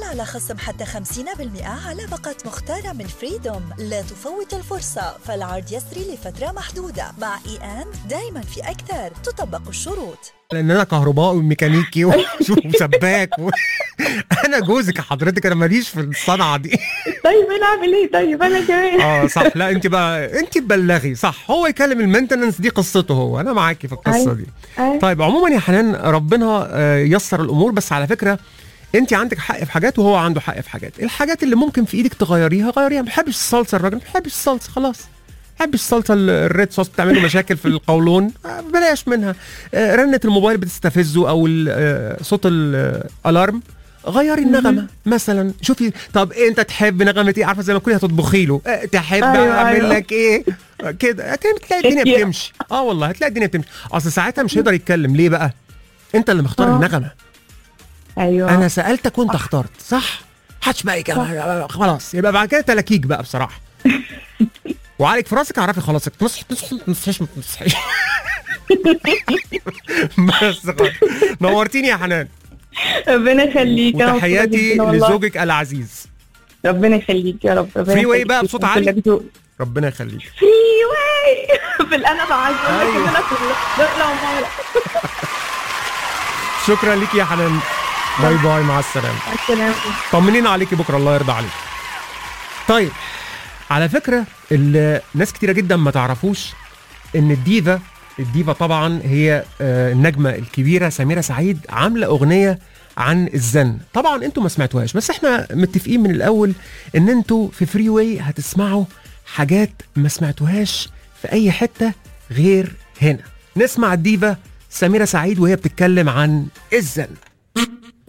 على خصم حتى 50% على باقة مختارة من فريدوم لا تفوت الفرصة فالعرض يسري لفترة محدودة مع اي ان دايما في أكثر تطبق الشروط لان انا كهربائي وميكانيكي وسباك و... انا جوزك حضرتك انا ماليش في الصنعه دي طيب انا اعمل ايه طيب انا كمان اه صح لا انت بقى انت تبلغي صح هو يكلم المينتننس دي قصته هو انا معاكي في القصه أيوة. دي أيوة. طيب عموما يا حنان ربنا آه، يسر الامور بس على فكره انت عندك حق في حاجات وهو عنده حق في حاجات الحاجات اللي ممكن في ايدك تغيريها غيريها ما بحبش الصلصه الراجل ما بحبش الصلصه خلاص ما بحبش الصلصه ال- الريد صوص بتعمل له مشاكل في القولون آه، بلاش منها آه، رنه الموبايل بتستفزه او ال- آه، صوت الالارم غيري النغمه مثلا شوفي طب انت تحب نغمه ايه عارفه زي ما تكوني هتطبخي له آه، تحب أيوة، اعمل أيوة. لك ايه آه، كده هت- هتلاقي الدنيا كتير. بتمشي اه والله هتلاقي الدنيا بتمشي اصل ساعتها مش هيقدر يتكلم ليه بقى انت اللي مختار آه. النغمه ايوه انا سالتك وانت اخترت صح محدش بقى يجي- خلاص يبقى بعد كده تلاكيك بقى بصراحه وعليك في راسك اعرفي خلاص تصحي تصحي ما تصحيش ما تصحيش بس خلاص نورتيني يا حنان ربنا يخليك أنا مبسوطة وتحياتي جداً والله. لزوجك العزيز ربنا يخليك يا رب ربنا Free way يخليك. بقى بصوت كلك عالي. ذوق. ربنا يخليك فري واي بالقلم عايز اقول لك أيوة. ان انا في الدولة عمارة شكرا ليك يا حنان باي باي مع السلامه مع السلامة طمنينا عليكي بكره الله يرضى عليك طيب على فكره اللي ناس كتيره جدا ما تعرفوش ان الديفا الديفا طبعا هي آه، النجمه الكبيره سميره سعيد عامله اغنيه عن الزن طبعا انتوا ما سمعتوهاش بس احنا متفقين من الاول ان انتوا في فري واي هتسمعوا حاجات ما سمعتوهاش في اي حته غير هنا نسمع الديفا سميره سعيد وهي بتتكلم عن الزن